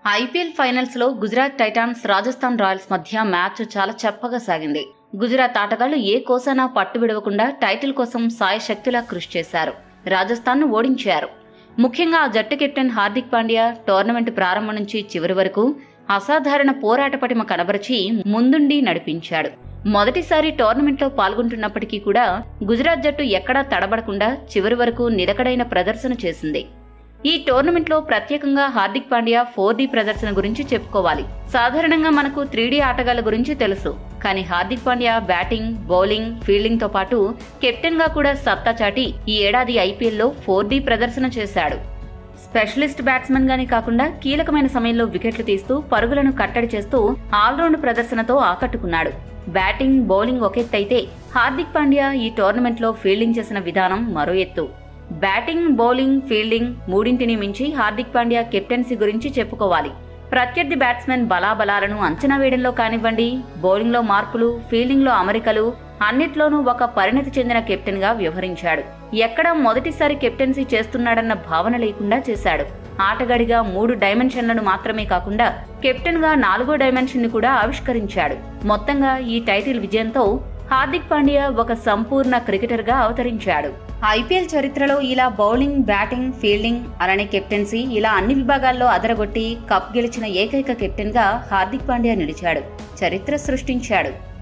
IPL finals లో Gujarat Titans Rajasthan Royals మధ్య match చాలా చప్పగా సాగింది గుజరాత్ ఆటగాళ్లు ఏ కోసానా పట్టు విడవకుండా టైటిల్ కోసం సాయశక్తులా కృషి చేశారు రాజస్థాన్ ను ఓడించారు ముఖ్యంగా ఆ జట్టు కెప్టెన్ హార్దిక్ పాండ్యా టోర్నమెంట్ ప్రారంభం నుంచి చివరి వరకు అసాధారణ పోరాట పటిమ కనబరిచి ముందుండి నడిపించాడు మొదటిసారి టోర్నమెంట్లో పాల్గొంటున్నప్పటికీ కూడా గుజరాత్ జట్టు ఎక్కడా తడబడకుండా చివరి వరకు నిలకడైన ప్రదర్శన చేసింది ఈ టోర్నమెంట్లో ప్రత్యేకంగా హార్దిక్ పాండ్యా ఫోర్ డి ప్రదర్శన గురించి చెప్పుకోవాలి సాధారణంగా మనకు త్రీ డి ఆటగాళ్ల గురించి తెలుసు కానీ Hardik Pandya batting bowling fielding తో పాటు కెప్టెన్ గా కూడా సత్తా చాటి ఈ ఏడాది ఐపీఎల్లో ఫోర్ డి ప్రదర్శన చేశాడు స్పెషలిస్ట్ బ్యాట్స్మెన్ గానే కాకుండా కీలకమైన సమయంలో వికెట్లు తీస్తూ పరుగులను కట్టడి చేస్తూ ఆల్రౌండ్ ప్రదర్శనతో ఆకట్టుకున్నాడు బ్యాటింగ్ బౌలింగ్ ఒకెత్తైతే హార్దిక్ పాండ్యా ఈ టోర్నమెంట్లో ఫీల్డింగ్ చేసిన విధానం మరో ఎత్తు బ్యాటింగ్ బౌలింగ్ ఫీల్డింగ్ మూడింటిని మించి హార్దిక్ పాండ్యా కెప్టెన్సీ గురించి చెప్పుకోవాలి ప్రత్యర్థి బ్యాట్స్మెన్ బలాబలాలను అంచనా వేయడంలో కానివ్వండి బౌలింగ్లో మార్పులు ఫీల్డింగ్లో అమరికలు అన్నిట్లోనూ ఒక పరిణతి చెందిన కెప్టెన్ గా వ్యవహరించాడు ఎక్కడ మొదటిసారి కెప్టెన్సీ చేస్తున్నాడన్న భావన లేకుండా చేశాడు ఆటగాడిగా మూడు డైమెన్షన్లను మాత్రమే కాకుండా కెప్టెన్ గా నాలుగో డైమెన్షన్ ని కూడా ఆవిష్కరించాడు మొత్తంగా ఈ టైటిల్ విజయంతో హార్దిక్ పాండ్యా ఒక సంపూర్ణ క్రికెటర్ గా అవతరించాడు ఐపీఎల్ చరిత్రలో ఇలా బౌలింగ్ బ్యాటింగ్ ఫీల్డింగ్ అలానే కెప్టెన్సీ ఇలా అన్ని విభాగాల్లో అదరగొట్టి కప్ గెలిచిన ఏకైక కెప్టెన్ గా హార్దిక్ పాండ్యా నిలిచాడు చరిత్ర సృష్టించాడు